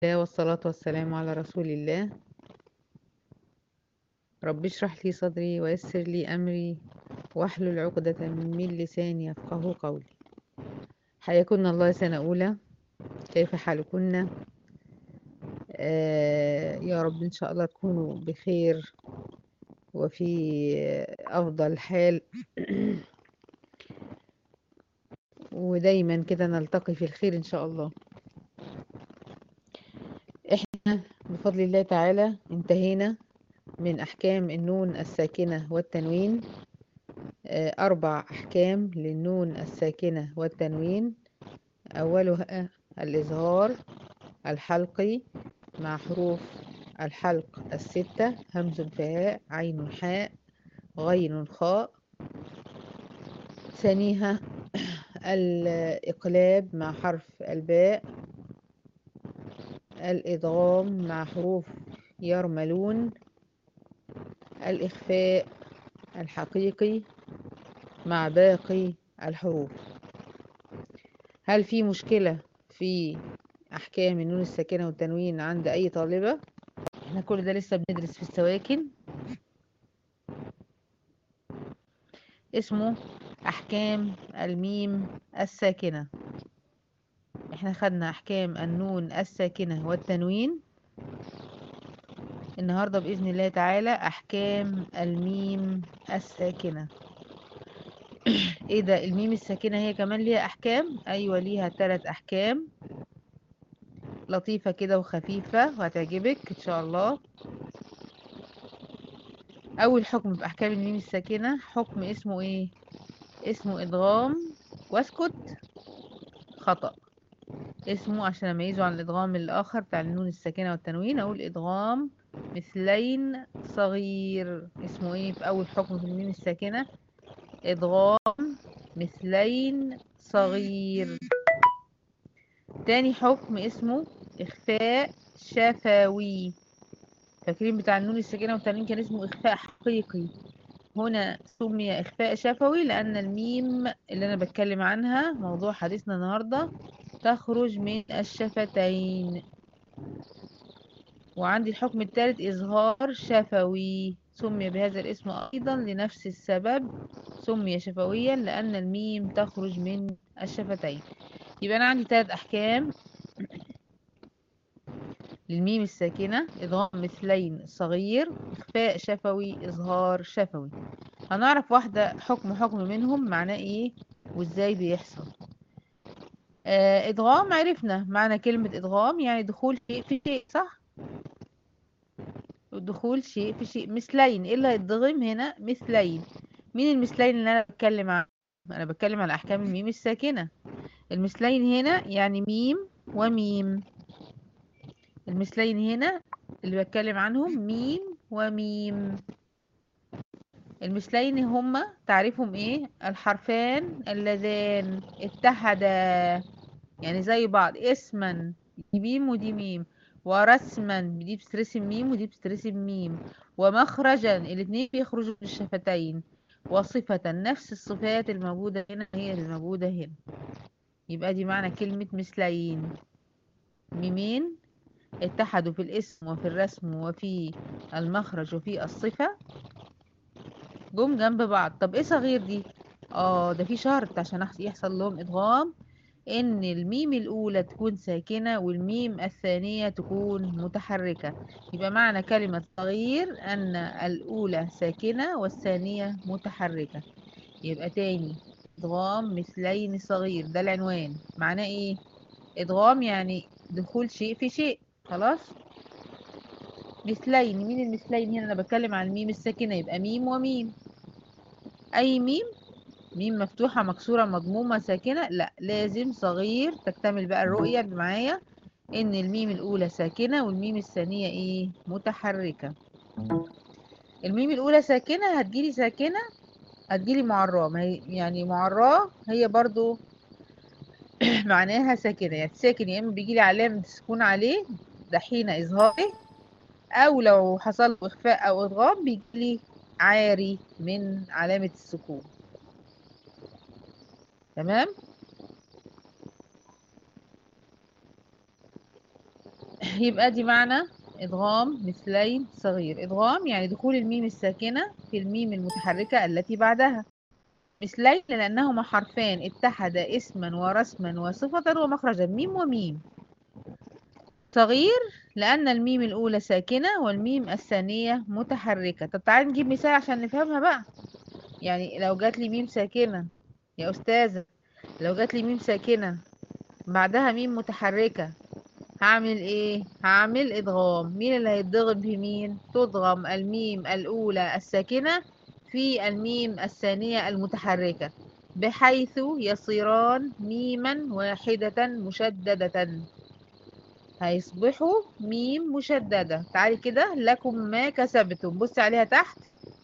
الله والصلاة والسلام على رسول الله رب اشرح لي صدري ويسر لي أمري واحلل عقدة من لساني يفقه قولي حياكن الله سنة أولى كيف حالكن آه يا رب إن شاء الله تكونوا بخير وفي أفضل حال ودايما كده نلتقي في الخير إن شاء الله احنا بفضل الله تعالى انتهينا من أحكام النون الساكنة والتنوين آه، أربع أحكام للنون الساكنة والتنوين أولها الإظهار الحلقي مع حروف الحلق الستة همز فهاء عين حاء غين خاء ثانيها الإقلاب مع حرف الباء الإدغام مع حروف يرملون الإخفاء الحقيقي مع باقي الحروف هل في مشكلة في أحكام النون الساكنة والتنوين عند أي طالبة؟ احنا كل ده لسه بندرس في السواكن اسمه أحكام الميم الساكنة احنا خدنا أحكام النون الساكنة والتنوين النهاردة بإذن الله تعالى أحكام الميم الساكنة ايه ده الميم الساكنة هي كمان ليها أحكام أيوة ليها ثلاث أحكام لطيفة كده وخفيفة وهتعجبك إن شاء الله أول حكم في أحكام الميم الساكنة حكم اسمه إيه اسمه إدغام واسكت خطأ اسمه عشان أميزه عن الإدغام الآخر بتاع النون الساكنة والتنوين أقول إدغام مثلين صغير اسمه إيه في أول حكم في الميم الساكنة إدغام مثلين صغير تاني حكم اسمه إخفاء شفوي فاكرين بتاع النون الساكنة والتنوين كان اسمه إخفاء حقيقي هنا سمي إخفاء شفوي لأن الميم اللي أنا بتكلم عنها موضوع حديثنا النهاردة تخرج من الشفتين وعندي الحكم الثالث إظهار شفوي سمي بهذا الاسم أيضا لنفس السبب سمي شفويا لأن الميم تخرج من الشفتين يبقى أنا عندي ثلاث أحكام للميم الساكنة إدغام مثلين صغير إخفاء شفوي إظهار شفوي هنعرف واحدة حكم حكم منهم معناه إيه وإزاي بيحصل آه إدغام عرفنا معنى كلمة إدغام يعني دخول شيء في شيء صح دخول شيء في شيء مثلين إيه اللي هيتضغم هنا مثلين مين المثلين اللي أنا بتكلم عنه أنا بتكلم على أحكام الميم الساكنة المثلين هنا يعني ميم وميم المثلين هنا اللي بتكلم عنهم ميم وميم المثلين هما تعريفهم ايه الحرفان اللذان اتحدا يعني زي بعض اسما دي ميم ودي ميم ورسما دي بتترسم ميم ودي بتترسم ميم ومخرجا الاتنين بيخرجوا من الشفتين وصفة نفس الصفات الموجودة هنا هي الموجودة هنا يبقى دي معنى كلمة مثلين ميمين اتحدوا في الاسم وفي الرسم وفي المخرج وفي الصفة جم جنب بعض طب ايه صغير دي اه ده في شرط عشان يحصل لهم ادغام ان الميم الاولى تكون ساكنة والميم الثانية تكون متحركة يبقى معنى كلمة صغير ان الاولى ساكنة والثانية متحركة يبقى تاني ادغام مثلين صغير ده العنوان معناه ايه ادغام يعني دخول شيء في شيء خلاص مثلين مين المثلين هنا انا بتكلم عن الميم الساكنه يبقى ميم وميم اي ميم ميم مفتوحه مكسوره مضمومه ساكنه لا لازم صغير تكتمل بقى الرؤيه معايا ان الميم الاولى ساكنه والميم الثانيه ايه متحركه الميم الاولى ساكنه هتجيلي ساكنه هتجيلي معراه ما هي يعني معراه هي برضو معناها ساكنه يعني ساكن يا اما بيجيلي علامه سكون عليه ده حين إظهاره أو لو حصل له إخفاء أو إدغام بيجيلي عاري من علامة السكون تمام يبقى دي معنى ادغام مثلين صغير ادغام يعني دخول الميم الساكنة في الميم المتحركة التي بعدها مثلين لأنهما حرفان اتحدا اسما ورسما وصفة ومخرجا ميم وميم صغير لأن الميم الأولى ساكنة والميم الثانية متحركة طب تعالي نجيب مثال عشان نفهمها بقى يعني لو جات لي ميم ساكنة يا أستاذة لو جات لي ميم ساكنة بعدها ميم متحركة هعمل ايه هعمل ادغام مين اللي هيتضغم في مين تضغم الميم الاولى الساكنة في الميم الثانية المتحركة بحيث يصيران ميما واحدة مشددة هيصبحوا ميم مشددة تعالي كده لكم ما كسبتم بصي عليها تحت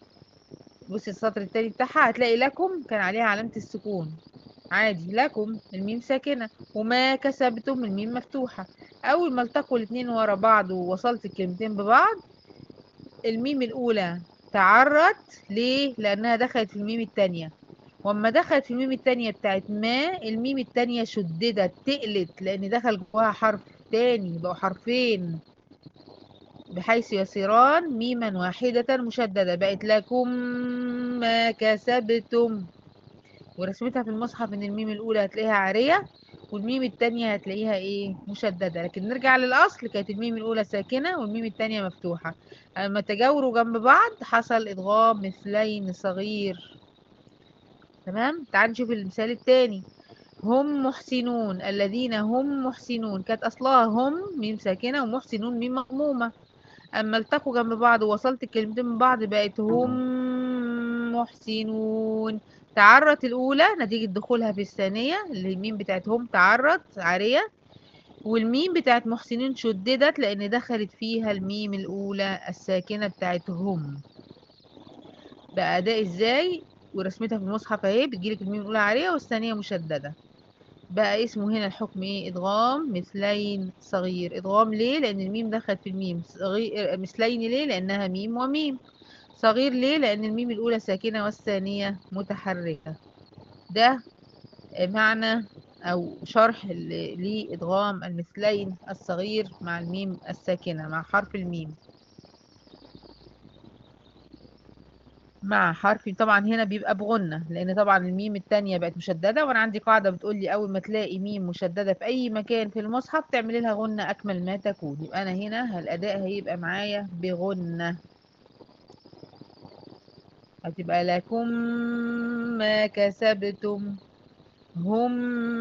بصي السطر التاني بتاعها هتلاقي لكم كان عليها علامة السكون عادي لكم الميم ساكنة وما كسبتم الميم مفتوحة أول ما التقوا الاتنين ورا بعض ووصلت الكلمتين ببعض الميم الأولى تعرت ليه؟ لأنها دخلت في الميم التانية واما دخلت في الميم التانية بتاعت ما الميم التانية شددت تقلت لأن دخل جواها حرف تاني بقوا حرفين بحيث يصيران ميما واحدة مشددة بقت لكم ما كسبتم ورسمتها في المصحف ان الميم الاولى هتلاقيها عارية والميم التانية هتلاقيها ايه مشددة لكن نرجع للاصل كانت الميم الاولى ساكنة والميم التانية مفتوحة لما تجاوروا جنب بعض حصل ادغام مثلين صغير تمام تعال نشوف المثال التاني هم محسنون الذين هم محسنون كانت اصلها هم ميم ساكنة ومحسنون ميم مضمومة اما التقوا جنب بعض ووصلت الكلمتين من بعض بقت هم محسنون تعرت الأولى نتيجة دخولها في الثانية اللي الميم بتاعت هم تعرت عارية والميم بتاعت محسنين شددت لأن دخلت فيها الميم الأولى الساكنة بتاعت هم بقى ده ازاي ورسمتها في المصحف اهي بتجيلك الميم الأولى عارية والثانية مشددة بقى اسمه هنا الحكم ايه ادغام مثلين صغير ادغام ليه لان الميم دخلت في الميم صغير مثلين ليه لانها ميم وميم صغير ليه لان الميم الاولى ساكنة والثانية متحركة ده معنى او شرح ل- لادغام المثلين الصغير مع الميم الساكنة مع حرف الميم مع حرف طبعا هنا بيبقى بغنة لان طبعا الميم التانية بقت مشددة وانا عندي قاعدة بتقول لي اول ما تلاقي ميم مشددة في اي مكان في المصحف تعملي لها غنة اكمل ما تكون يبقى انا هنا الاداء هيبقى معايا بغنة هتبقى لكم ما كسبتم هم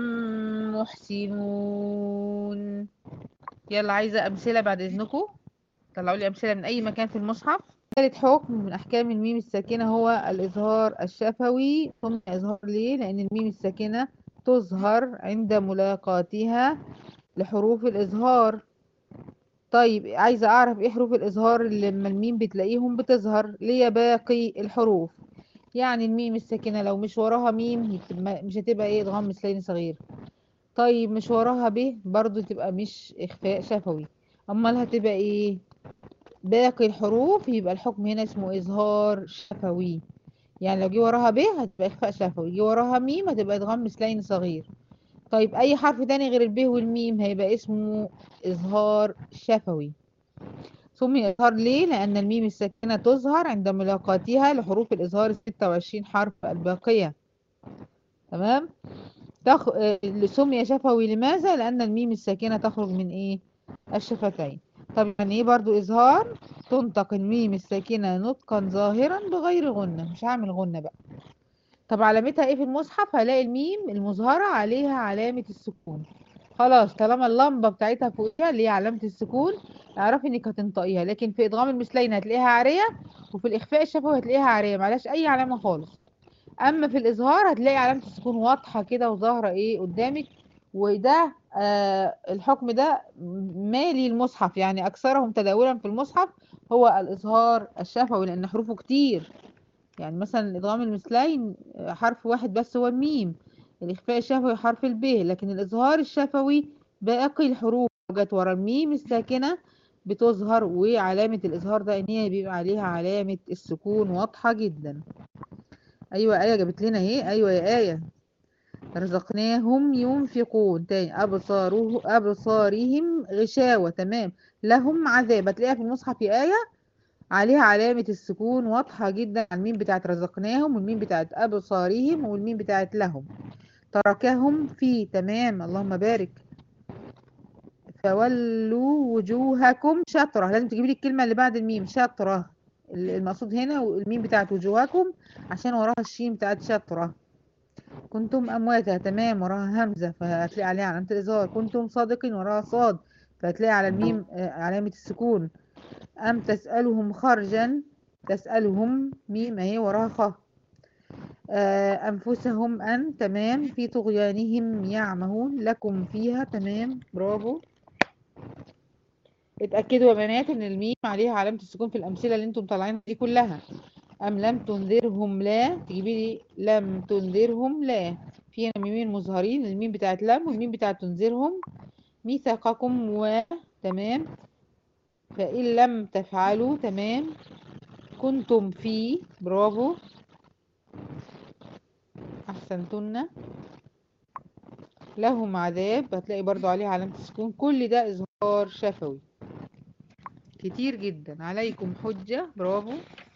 محسنون يلا عايزة امثلة بعد اذنكم طلعوا لي امثلة من اي مكان في المصحف ثالث حكم من أحكام الميم الساكنة هو الإظهار الشفوي ثم إظهار ليه؟ لأن الميم الساكنة تظهر عند ملاقاتها لحروف الإظهار طيب عايزة أعرف إيه حروف الإظهار اللي لما الميم بتلاقيهم بتظهر ليه باقي الحروف يعني الميم الساكنة لو مش وراها ميم هتبقى- مش هتبقى إيه إدغام مثلين صغير طيب مش وراها ب برضو تبقى مش إخفاء شفوي أمال هتبقى إيه باقي الحروف يبقى الحكم هنا اسمه إظهار شفوي يعني لو جه وراها ب هتبقى إخفاء شفوي جه وراها ميم هتبقى إدغام مثلين صغير طيب أي حرف تاني غير الب والميم هيبقى اسمه إظهار شفوي سمي إظهار ليه؟ لأن الميم الساكنة تظهر عند ملاقاتها لحروف الإظهار الستة وعشرين حرف الباقية تمام؟ تخ... آه، سمي شفوي لماذا؟ لأن الميم الساكنة تخرج من إيه؟ الشفتين طب يعني إيه برضو إظهار؟ تنطق الميم الساكنة نطقا ظاهرا بغير غنة مش هعمل غنة بقى طب علامتها إيه في المصحف؟ هلاقي الميم المظهرة عليها علامة السكون خلاص طالما اللمبة بتاعتها فوقيها اللي هي علامة السكون اعرفي انك هتنطقيها لكن في ادغام المثلين هتلاقيها عارية وفي الاخفاء الشفوي هتلاقيها عارية معلهاش اي علامة خالص اما في الاظهار هتلاقي علامة السكون واضحة كده وظاهرة ايه قدامك وده آه الحكم ده مالي المصحف يعني اكثرهم تداولا في المصحف هو الاظهار الشفوي لان حروفه كتير يعني مثلا ادغام المثلين آه، حرف واحد بس هو الميم الاخفاء الشفوي حرف الب لكن الاظهار الشفوي باقي الحروف جت ورا الميم الساكنة بتظهر وعلامة الإظهار ده إن هي بيبقى عليها علامة السكون واضحة جدا أيوة آية جابت لنا إيه أيوة يا آية رزقناهم ينفقون تاني أبصاره أبصارهم غشاوة تمام لهم عذاب هتلاقيها في المصحف في آية عليها علامة السكون واضحة جدا على الميم بتاعت رزقناهم والميم بتاعت أبصارهم والميم بتاعت لهم تركهم في تمام اللهم بارك فولوا وجوهكم شطرة لازم تجيبي لي الكلمة اللي بعد الميم شطرة المقصود هنا الميم بتاعت وجوهكم عشان وراها الشين بتاعت شطرة كنتم أمواتا تمام وراها همزة فهتلاقي عليها علامة الإظهار كنتم صادقين وراها صاد فهتلاقي على الميم آه، علامة السكون أم تسألهم خرجا تسألهم ميم أهي وراها خ آه، أنفسهم أن تمام في طغيانهم يعمهون لكم فيها تمام برافو اتأكدوا يا بنات إن الميم عليها علامة السكون في الأمثلة اللي انتم طالعين دي كلها أم لم تنذرهم لا تجيبي لي لم تنذرهم لا في هنا ميمين مظهرين الميم بتاعت لم والميم بتاعت تنذرهم ميثاقكم و تمام فإن لم تفعلوا تمام كنتم في برافو أحسنتن لهم عذاب هتلاقي برضو عليه علامة السكون كل ده إظهار شفوي كتير جدا عليكم حجة برافو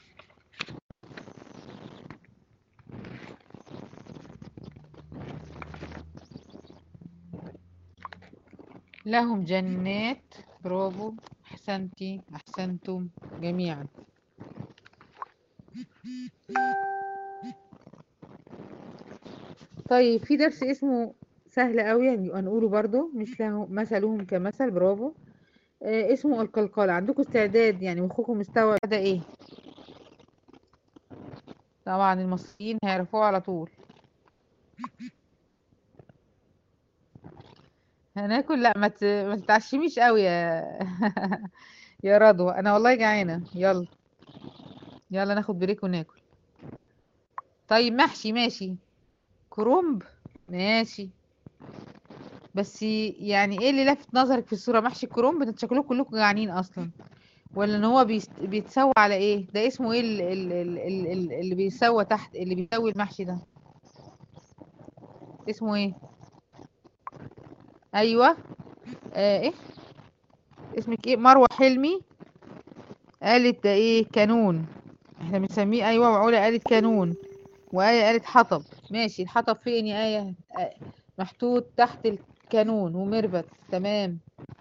لهم جنات برافو أحسنتي أحسنتم جميعا طيب في درس اسمه سهل قوي يعني هنقوله برضو مش له مثلهم كمثل برافو آه اسمه القلقلة عندكم استعداد يعني مخكم مستوعب ده ايه طبعا المصريين هيعرفوه على طول هناكل لا ما ت- ما تتعشميش قوي يا يا رضوى انا والله جعانه يلا يلا ناخد بريك وناكل طيب محشي ماشي كرنب ماشي بس يعني ايه اللي لفت نظرك في الصورة محشي الكرنب ده شكلكم كلكم جعانين اصلا ولا ان هو بيست... بيتسوى على ايه ده اسمه ايه ال- ال- ال- ال- ال- اللي بيسوى تحت اللي بيسوي المحشي ده اسمه ايه ايوه آه ايه اسمك ايه مروة حلمي قالت ده ايه كانون احنا بنسميه ايوه وعلا قالت كانون وآية قالت حطب ماشي الحطب فين يا آية آه، محطوط تحت الكانون ومربط تمام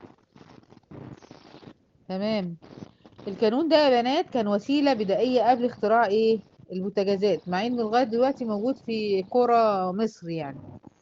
تمام الكانون ده يا بنات كان وسيلة بدائية قبل اختراع ايه البوتاجازات مع انه لغاية دلوقتي موجود في قرى مصر يعني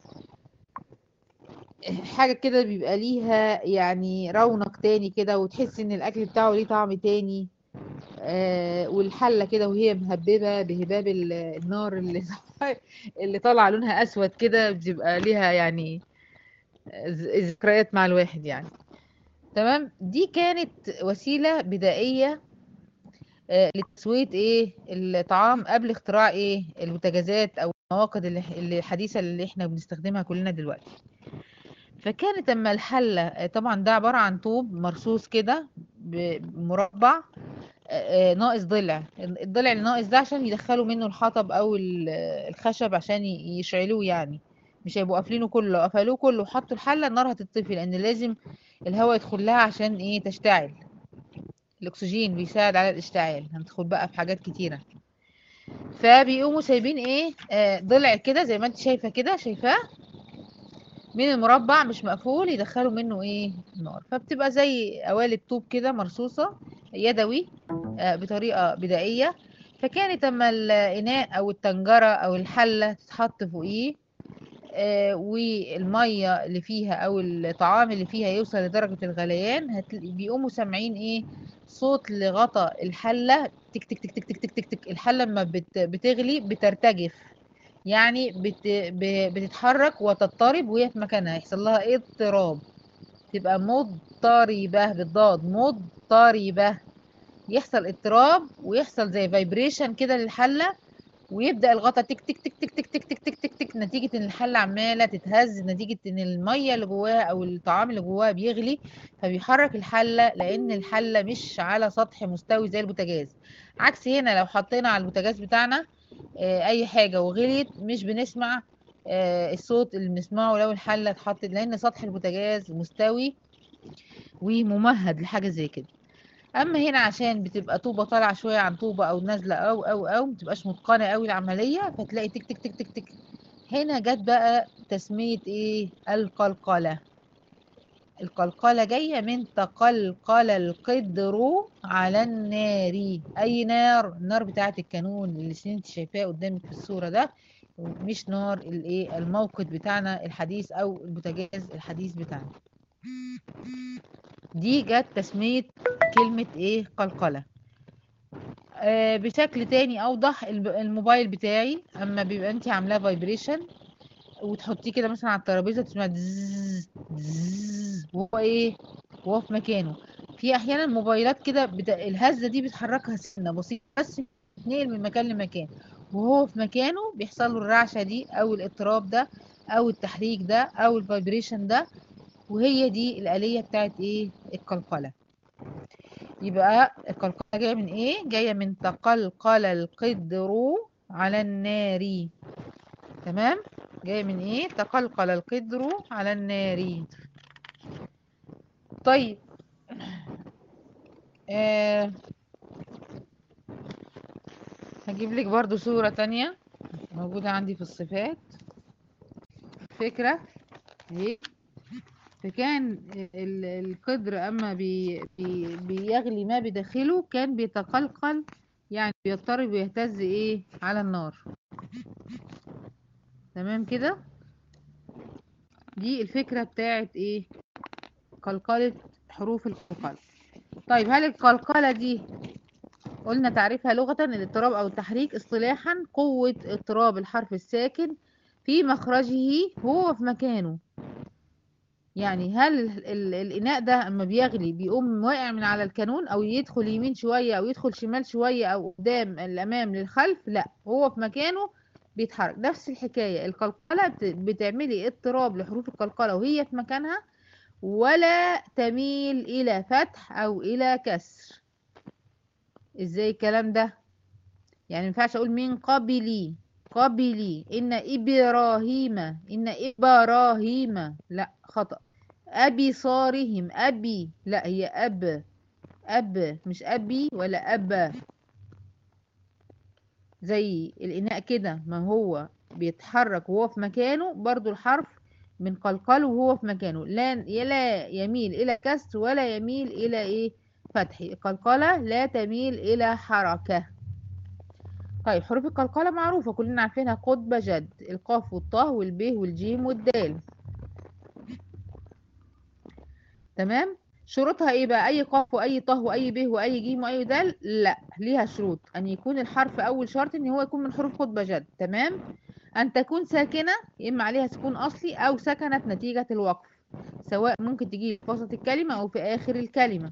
حاجة كده بيبقى ليها يعني رونق تاني كده وتحس ان الاكل بتاعه ليه طعم تاني آه والحلة كده وهي مهببة بهباب ال- النار اللي اللي طالعة لونها اسود كده بتبقى ليها يعني ذ- ذكريات مع الواحد يعني تمام دي كانت وسيلة بدائية آه، لتسوية ايه الطعام قبل اختراع ايه البوتاجازات او المواقد اللي اللي الحديثة اللي احنا بنستخدمها كلنا دلوقتي فكانت اما الحلة آه، طبعا ده عبارة عن طوب مرصوص كده ب- مربع آه، آه، ناقص ضلع الضلع اللي ناقص ده عشان يدخلوا منه الحطب او ال- الخشب عشان ي- يشعلوه يعني مش هيبقوا قافلينه كله لو قفلوه كله وحطوا الحلة النار هتطفي لان لازم الهواء يدخل لها عشان ايه تشتعل الاكسجين بيساعد على الاشتعال هندخل بقى في حاجات كتيرة فبيقوموا سايبين ايه آه ضلع كده زي ما انت شايفة كده شايفاه من المربع مش مقفول يدخلوا منه ايه النار فبتبقى زي قوالب طوب كده مرصوصة يدوي آه بطريقة بدائية فكانت اما الاناء او الطنجرة او الحلة تتحط فوقيه آه، والميه اللي فيها او الطعام اللي فيها يوصل لدرجة الغليان هتل... بيقوموا سامعين ايه صوت لغطا الحلة تك تك تك تك تك تك تك, تك. الحلة لما بت... بتغلي بترتجف يعني بت... ب... بتتحرك وتضطرب وهي في مكانها يحصل لها اضطراب تبقى مضطربة بالضاد مضطربة يحصل اضطراب ويحصل زي فايبريشن كده للحلة ويبدأ الغطا تك تك تك تك تك تك تك تك تك تك نتيجة ان الحلة عمالة تتهز نتيجة ان المية اللي جواها او الطعام اللي جواها بيغلي فبيحرك الحلة لان الحلة مش على سطح مستوي زي البوتاجاز عكس هنا لو حطينا على البوتاجاز بتاعنا آه، اي حاجة وغليت مش بنسمع آه الصوت اللي بنسمعه لو الحله اتحطت لان سطح البوتاجاز مستوي وممهد لحاجه زي كده اما هنا عشان بتبقى طوبه طالعه شويه عن طوبه او نازله او او او متبقاش متقنه قوي العمليه فتلاقي تك تك تك تك تك هنا جت بقى تسميه ايه القلقله القلقله جايه من تقلقل القدر على النار اي نار النار بتاعه الكانون اللي انت شايفاه قدامك في الصوره ده مش نار الايه الموقد بتاعنا الحديث او البوتاجاز الحديث بتاعنا دي جت تسميه كلمه ايه قلقله آه بشكل تاني اوضح الب- الموبايل بتاعي اما بيبقى انت عاملاه فايبريشن وتحطيه كده مثلا على الترابيزه تسمع دز دز وهو ايه وهو في مكانه في احيانا موبايلات كده بت... الهزه دي بتحركها سنه بسيطه بس بتنقل من مكان لمكان وهو في مكانه بيحصل له الرعشه دي او الاضطراب ده او التحريك ده او الفايبريشن ده وهي دي الآلية بتاعت ايه القلقلة يبقى القلقلة جاية من ايه جاية من تقلقل القدر على النار تمام جاية من ايه تقلقل القدر على النار طيب آه هجيب لك برضو صورة تانية موجودة عندي في الصفات فكرة اهي فكان ال- القدر اما بي بي بيغلي ما بداخله كان بيتقلقل يعني بيضطرب ويهتز ايه على النار تمام كده دي الفكرة بتاعت ايه قلقلة حروف القلقلة طيب هل القلقلة دي قلنا تعريفها لغة الاضطراب او التحريك اصطلاحا قوة اضطراب الحرف الساكن في مخرجه هو في مكانه يعني هل ال- ال- الإناء ده أما بيغلي بيقوم واقع من على الكانون أو يدخل يمين شوية أو يدخل شمال شوية أو قدام الأمام للخلف لا هو في مكانه بيتحرك نفس الحكاية القلقلة بت- بتعملي اضطراب لحروف القلقلة وهي في مكانها ولا تميل إلى فتح أو إلى كسر إزاي الكلام ده يعني ما ينفعش أقول من قبلي قبلي إن إبراهيم إن إبراهيم لا خطأ أبي صارهم أبي لا هي أب أب مش أبي ولا أبا زي الإناء كده ما هو بيتحرك وهو في مكانه برضو الحرف من قلقله وهو في مكانه لا لا يميل إلى كسر ولا يميل إلى إيه فتح القلقلة لا تميل إلى حركة طيب حروف القلقلة معروفة كلنا عارفينها قطب جد القاف والطاء والب والجيم والدال تمام شروطها ايه بقى اي قاف واي طه واي ب واي جيم واي دال لا ليها شروط ان يكون الحرف اول شرط ان هو يكون من حروف قطب جد تمام ان تكون ساكنه يا اما عليها سكون اصلي او سكنت نتيجه الوقف سواء ممكن تجي في وسط الكلمه او في اخر الكلمه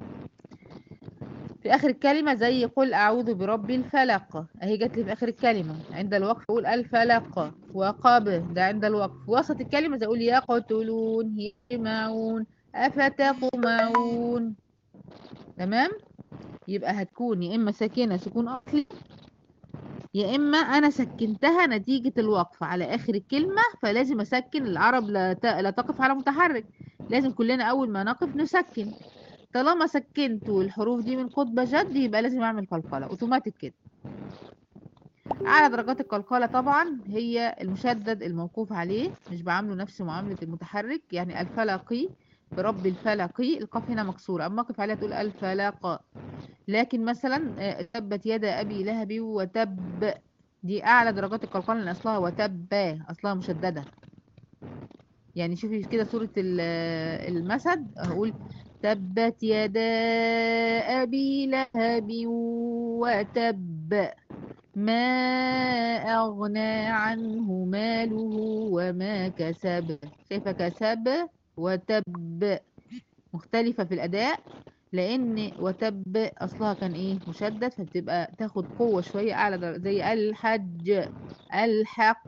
في اخر الكلمه زي قل اعوذ برب الفلق اهي جت لي في اخر الكلمه عند الوقف اقول الفلق وقب ده عند الوقف وسط الكلمه زي اقول يقتلون يجمعون أفتطمعون تمام يبقى هتكون يا إما ساكنة سكون أصلي يا إما أنا سكنتها نتيجة الوقف على آخر الكلمة فلازم أسكن العرب لا, ت... لا تقف على متحرك لازم كلنا أول ما نقف نسكن طالما سكنت والحروف دي من قطب جد يبقى لازم أعمل قلقلة أوتوماتيك كده أعلى درجات القلقلة طبعا هي المشدد الموقوف عليه مش بعامله نفس معاملة المتحرك يعني الفلقي برب الفلق القاف هنا مكسورة أما أقف عليها تقول الفلق لكن مثلا آه، تبت يد أبي لهب وتب دي أعلى درجات القلقلة لأن أصلها وتب أصلها مشددة يعني شوفي كده صورة ال- المسد هقول تبت يدا أبي لهب وتب ما أغنى عنه ماله وما كسب شايفة كسب وتب مختلفة في الأداء لأن وتب أصلها كان إيه مشدد فبتبقى تاخد قوة شوية أعلى درجة زي الحج الحق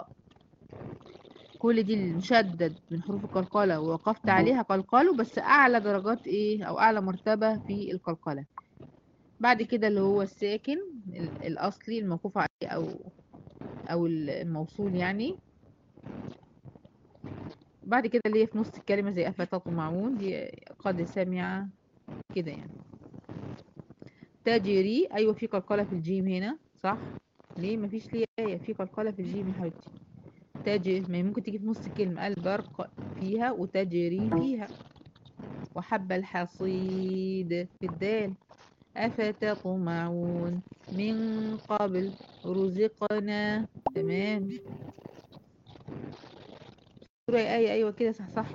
كل دي المشدد من حروف القلقلة ووقفت عليها قلقله بس أعلى درجات إيه أو أعلى مرتبة في القلقلة بعد كده اللي هو الساكن ال- الأصلي الموقوف عليه أو أو الموصول يعني بعد كده اللي هي في نص الكلمة زي أفتطمعون دي قد سمع كده يعني تجري أيوة في قلقلة في الجيم هنا صح ليه مفيش ليه آية في قلقلة في الجيم يا حبيبتي تجري ما هي ممكن تيجي في نص الكلمة البرق فيها وتجري فيها وحب الحصيد في الدال أفتطمعون من قبل رزقنا تمام سورة آية أيوة كده صح صح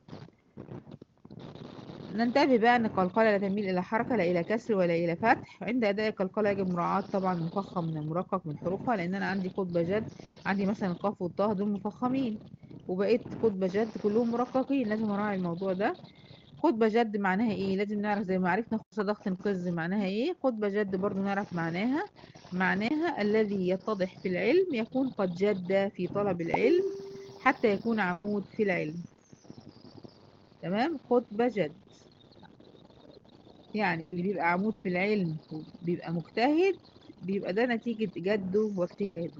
ننتبه بقى أن القلقلة لا تميل إلى حركة لا إلى كسر ولا إلى فتح عند أداء القلقلة يجب مراعاة طبعا مفخم من المرقق من حروفها لأن أنا عندي خطبة جد عندي مثلا القاف والطه دول مفخمين وبقيت خطبة جد كلهم مرققين لازم أراعي الموضوع ده خطبة جد معناها ايه لازم نعرف زي ما عرفنا خصوصا ضغط القز معناها ايه خطبة جد برضو نعرف معناها معناها الذي يتضح في العلم يكون قد جد في طلب العلم حتى يكون عمود في العلم تمام خطبة جد يعني اللي بيبقى عمود في العلم بيبقى مجتهد بيبقى ده نتيجة جده واجتهاده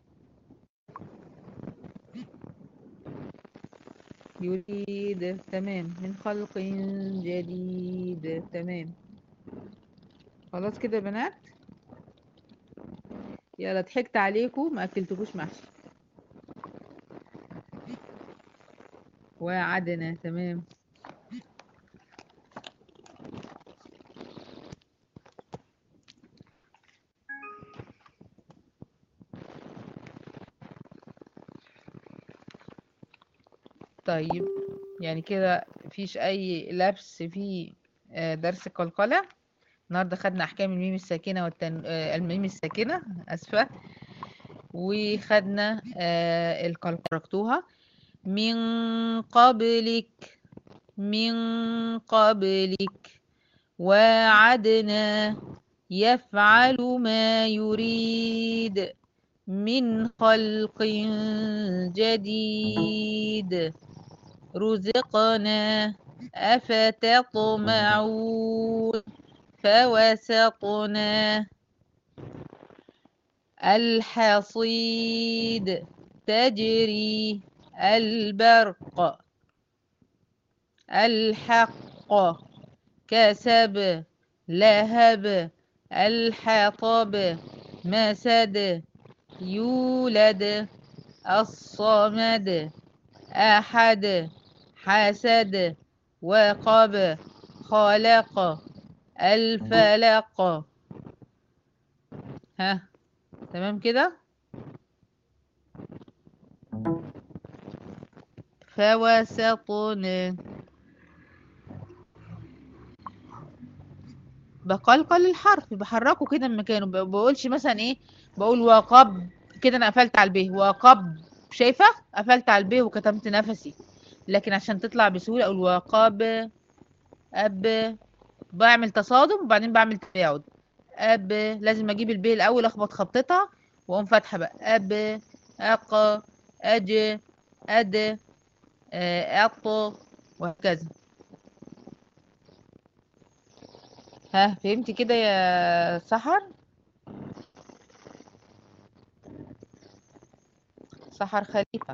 يريد تمام من خلق جديد تمام خلاص كده يا بنات يلا ضحكت عليكم ما اكلتكوش محشي وعدنا تمام طيب يعني كده مفيش اي لبس في آه، درس القلقلة النهارده خدنا احكام الميم الساكنة والتن... آه، الميم الساكنة اسفة وخدنا آه، القلقلة ركتوها من قبلك من قبلك وعدنا يفعل ما يريد من خلق جديد رزقنا أفتطمعون فوسطنا الحصيد تجري البرق الحق كسب لهب الحطب مسد يولد الصمد أحد حسد وقب خلق الفلق ها تمام كده فوسطن بقلقل الحرف بحركه كده من مكانه ما بقولش مثلا ايه بقول وقب كده انا قفلت على الب وقب شايفه قفلت على الب وكتمت نفسي لكن عشان تطلع بسهوله اقول وقاب اب بعمل تصادم وبعدين بعمل تباعد اب لازم اجيب الب الاول اخبط خبطتها واقوم فاتحه بقى اب اق اج اد آه، اط وهكذا ها فهمتي كده يا سحر سحر خليفة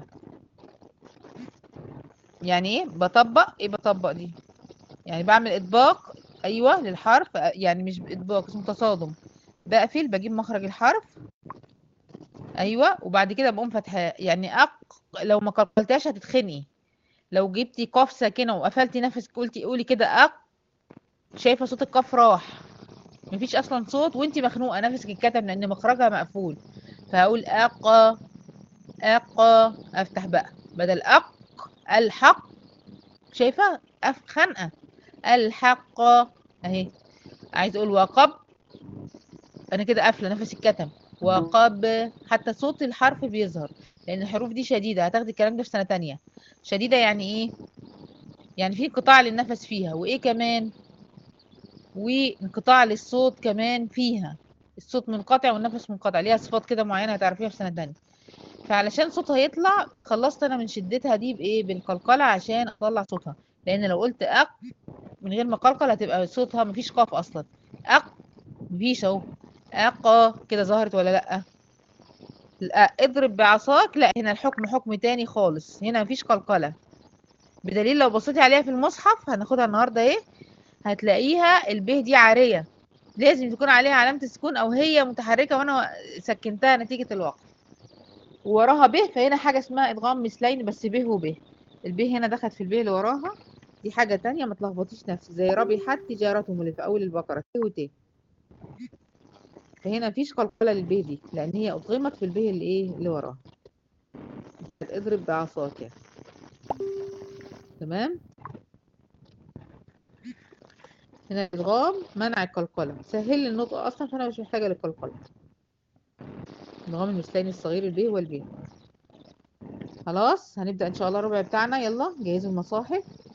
يعني ايه بطبق ايه بطبق دي يعني بعمل اطباق ايوه للحرف يعني مش اطباق اسمه تصادم بقفل بجيب مخرج الحرف ايوه وبعد كده بقوم فاتحاه يعني اق لو ما قفلتهاش هتتخنقي لو جبتي قاف ساكنه وقفلتي نفسك قلتي قولي كده اق شايفه صوت القاف راح مفيش اصلا صوت وانتي مخنوقه نفسك اتكتم لان مخرجها مقفول فهقول اق اق افتح بقى بدل اق الحق شايفه أف خنقه الحق اهي عايز اقول وقب انا كده قافله نفسي اتكتم وقب حتى صوت الحرف بيظهر لان الحروف دي شديده هتاخدي الكلام ده في سنه تانية شديده يعني ايه يعني في انقطاع للنفس فيها وايه كمان وانقطاع للصوت كمان فيها الصوت منقطع والنفس منقطع ليها صفات كده معينه هتعرفيها في سنه تانية فعلشان صوتها يطلع خلصت انا من شدتها دي بايه بالقلقله عشان اطلع صوتها لان لو قلت اق من غير ما قلقل هتبقى صوتها مفيش قاف اصلا اق مفيش اهو اق كده ظهرت ولا لا لا اضرب بعصاك لا هنا الحكم حكم تاني خالص هنا مفيش قلقلة بدليل لو بصيتي عليها في المصحف هناخدها النهارده ايه هتلاقيها الب دي عارية لازم تكون عليها علامة السكون او هي متحركة وانا سكنتها نتيجة الوقت ووراها ب فهنا حاجة اسمها ادغام مثلين بس ب وب الب هنا دخلت في الب اللي وراها دي حاجة تانية ما تلخبطيش نفسك زي ربحت تجارتهم اللي في اول البقرة ت وت فهنا مفيش قلقلة للب دي لان هي ادغمت في الب اللي ايه اللي وراها اضرب بعصاك يعني. تمام هنا الادغام منع القلقلة سهل لي النطق اصلا فانا مش محتاجة للقلقلة ادغام المثلين الصغير الب والب خلاص هنبدأ ان شاء الله الربع بتاعنا يلا جهزوا المصاحف